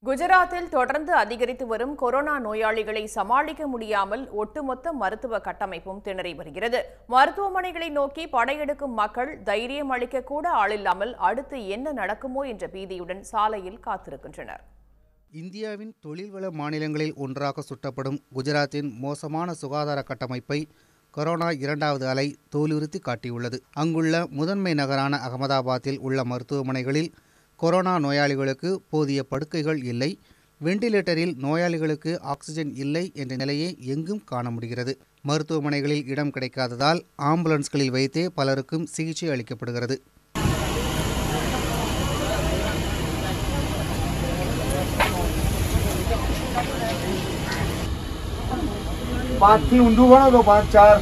குஜராத்தில் தொடர்ந்து அதிகரித்து வரும் கொரோனா நோயாளிகளை சமாளிக்க முடியாமல் ஒட்டுமொத்த மருத்துவ கட்டமைப்பும் திணறி வருகிறது மருத்துவமனைகளை நோக்கி படையெடுக்கும் மக்கள் தைரியம் அளிக்க கூட ஆளில்லாமல் அடுத்து என்ன நடக்குமோ என்ற பீதியுடன் சாலையில் காத்திருக்கின்றனர் இந்தியாவின் தொழில்வள மாநிலங்களில் ஒன்றாக சுட்டப்படும் குஜராத்தின் மோசமான சுகாதார கட்டமைப்பை கொரோனா இரண்டாவது அலை தோலுறுத்தி காட்டியுள்ளது அங்குள்ள முதன்மை நகரான அகமதாபாத்தில் உள்ள மருத்துவமனைகளில் கொரோனா நோயாளிகளுக்கு போதிய படுக்கைகள் இல்லை வெண்டிலேட்டரில் நோயாளிகளுக்கு ஆக்சிஜன் இல்லை என்ற நிலையை எங்கும் காண முடிகிறது மருத்துவமனைகளில் இடம் கிடைக்காததால் ஆம்புலன்ஸ்களில் வைத்தே பலருக்கும் சிகிச்சை அளிக்கப்படுகிறது પાંચથી ઊંધું ગણો તો પાંચ ચાર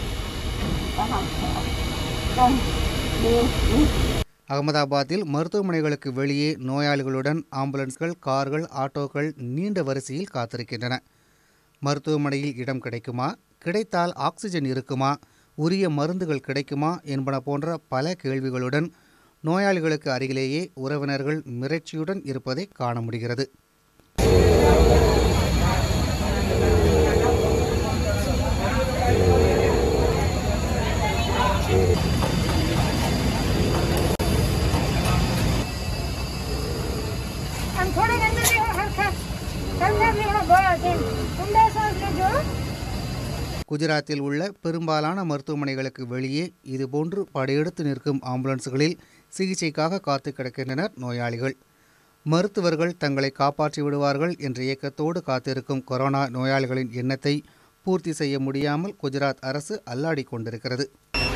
அகமதாபாத்தில் மருத்துவமனைகளுக்கு வெளியே நோயாளிகளுடன் ஆம்புலன்ஸ்கள் கார்கள் ஆட்டோக்கள் நீண்ட வரிசையில் காத்திருக்கின்றன மருத்துவமனையில் இடம் கிடைக்குமா கிடைத்தால் ஆக்சிஜன் இருக்குமா உரிய மருந்துகள் கிடைக்குமா என்பன போன்ற பல கேள்விகளுடன் நோயாளிகளுக்கு அருகிலேயே உறவினர்கள் மிரட்சியுடன் இருப்பதை காண முடிகிறது આમ થોડીક અંદર લેવો હરખા હરખા લેવડો ગળા છે ઊંડા શ્વાસ લેજો குஜராத்தில் உள்ள பெரும்பாலான மருத்துவமனைகளுக்கு வெளியே இதுபோன்று படையெடுத்து நிற்கும் ஆம்புலன்ஸ்களில் சிகிச்சைக்காக காத்து கிடக்கின்றனர் நோயாளிகள் மருத்துவர்கள் தங்களை காப்பாற்றி விடுவார்கள் என்ற இயக்கத்தோடு காத்திருக்கும் கொரோனா நோயாளிகளின் எண்ணத்தை பூர்த்தி செய்ய முடியாமல் குஜராத் அரசு அல்லாடிக் கொண்டிருக்கிறது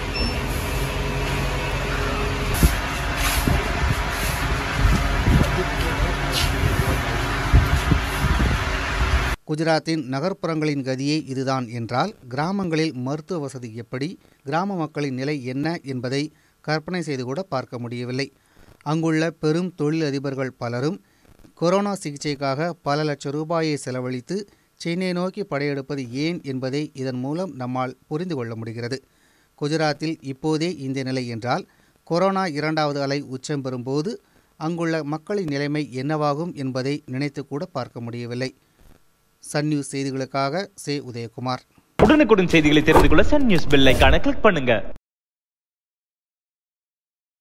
குஜராத்தின் நகர்ப்புறங்களின் கதியே இதுதான் என்றால் கிராமங்களில் மருத்துவ வசதி எப்படி கிராம மக்களின் நிலை என்ன என்பதை கற்பனை செய்து கூட பார்க்க முடியவில்லை அங்குள்ள பெரும் தொழிலதிபர்கள் பலரும் கொரோனா சிகிச்சைக்காக பல லட்சம் ரூபாயை செலவழித்து சென்னை நோக்கி படையெடுப்பது ஏன் என்பதை இதன் மூலம் நம்மால் புரிந்து கொள்ள முடிகிறது குஜராத்தில் இப்போதே இந்த நிலை என்றால் கொரோனா இரண்டாவது அலை உச்சம் பெறும்போது அங்குள்ள மக்களின் நிலைமை என்னவாகும் என்பதை நினைத்து கூட பார்க்க முடியவில்லை சன் நியூஸ் செய்திகளுக்காக சே உதயகுமார் உடனுக்குடன் செய்திகளை தெரிந்து கொள்ள சன் நியூஸ் பெல் ஐகானை கிளிக் பண்ணுங்க